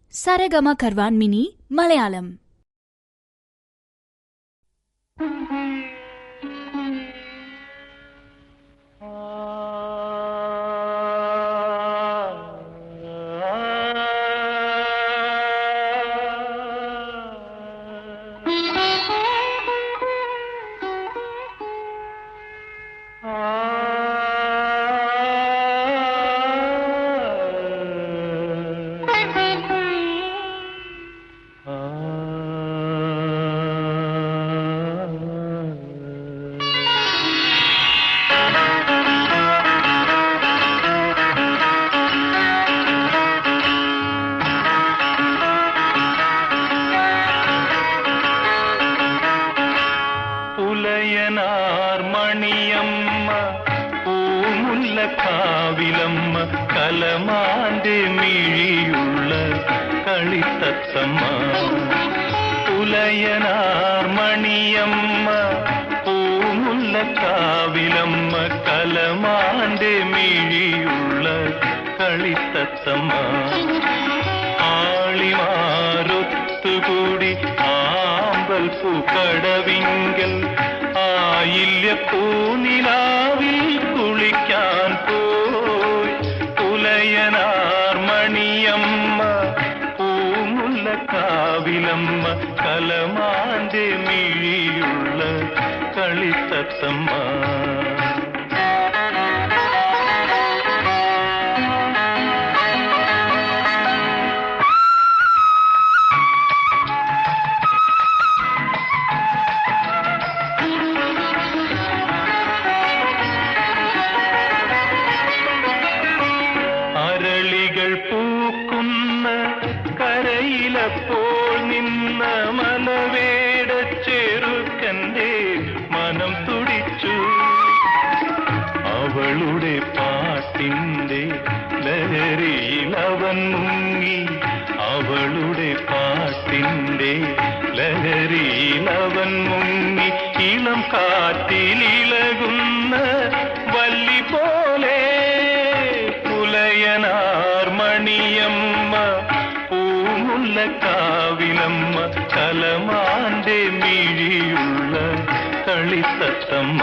സരഗമ Carvaan mini Malayalam Pulayanar Maniyamma പൂമുല്ല കാവിലമ്മ കലമാന്റെ മിഴിയുള്ള കളിത്തത്തമ്മ പുലയനാർ മണിയമ്മ പൂമുല്ല കാവിലമ്മ കലമാന്റെ മിഴിയുള്ള കളിത്തത്തമ്മ ആളിമാരൊത്തുകൂടി ആമ്പൽ പൂക്കടവിങ്കൽ ആയില്യ പൂനിലാവിൽ കുളിക്കാൻ പോയി പുലയനാർ മണിയമ്മ പൂമുല്ല കാവിലമ്മ കലമാന്റെ മിഴിയുള്ള കളിത്തത്തമ്മ അരളികൾ പൂക്കുന്ന കരയിലപ്പോൾ നിന്ന മലവേട ചെറുക്കന്റെ മനം തുടിച്ചു അവളുടെ പാട്ടിന്റെ ലഹരിയിൽ അവൻ മുങ്ങി അവളുടെ പാട്ടിന്റെ ലഹരിയിൽ അവൻ മുങ്ങി ഇളം കാറ്റിലിളകുന്ന വല്ലി പോലെ പുലയനാർ മണിയമ്മ പൂമുല്ല കാവിലമ്മ കലമാന്റെ മിഴിയുള്ള കളിത്തത്തമ്മ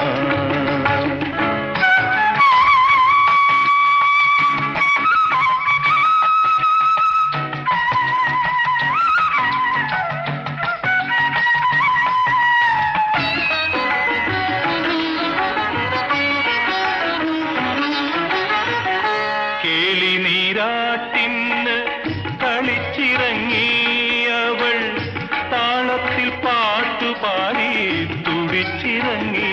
കേളി നീരാട്ടിന് കളിച്ചിറങ്ങി അവൾ താളത്തിൽ പാട്ടുപാടി തുടിച്ചിറങ്ങി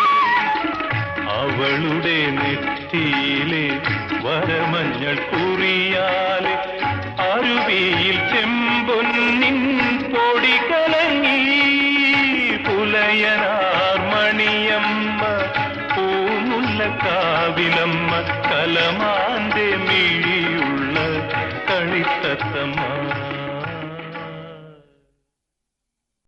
അവളുടെ നെറ്റിയിലെ വരമഞ്ഞൾ കുറിയാലെ അരുവിയിൽ ചെമ്പൊന്നിൻ പൊടി കലങ്ങി പുലയനാർ മണിയമ്മ പൂമുല്ല കാവിലമ്മ കലമാന്റെ മിഴിയുള്ള കളിത്തത്തമ്മ